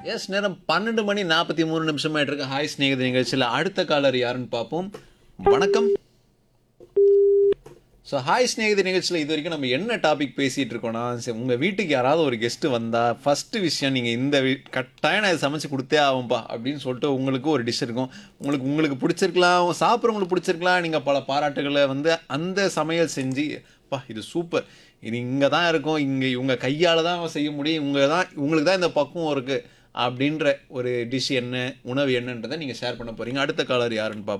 S நேரம் பன்னெண்டு மணி நாற்பத்தி மூணு நிமிஷம் ஆயிட்டு இருக்கு ஹாய் ஸ்நேகித நிகழ்ச்சியில் அடுத்த காலர் யாருன்னு பார்ப்போம் வணக்கம் ஸோ ஹாய் ஸ்நேகித நிகழ்ச்சியில் இது வரைக்கும் நம்ம என்ன டாபிக் பேசிகிட்டு இருக்கோம்னா சரி, உங்க வீட்டுக்கு யாராவது ஒரு கெஸ்ட்டு வந்தால் ஃபஸ்ட்டு விஷயம் நீங்கள் இந்த வீ கட்டாயம் நான் இதை சமைச்சு கொடுத்தே ஆகும்பா அப்படின்னு சொல்லிட்டு உங்களுக்கு ஒரு டிஷ் இருக்கும் உங்களுக்கு உங்களுக்கு பிடிச்சிருக்கலாம் சாப்பிட்றவங்களுக்கு பிடிச்சிருக்கலாம் நீங்கள் பல பாராட்டுகளை வந்து அந்த சமையல் செஞ்சு பா இது சூப்பர் இது இங்கே தான் இருக்கும் இங்கே இவங்க கையால் தான் செய்ய முடியும் இவங்க தான் உங்களுக்கு தான் இந்த பக்குவம் இருக்குது அப்படின்ற ஒரு டிஷ் என்ன உணவு என்னன்றதை நீங்கள் ஷேர் பண்ண போகிறீங்க அடுத்த காலர் யாருன்னு பார்ப்போம்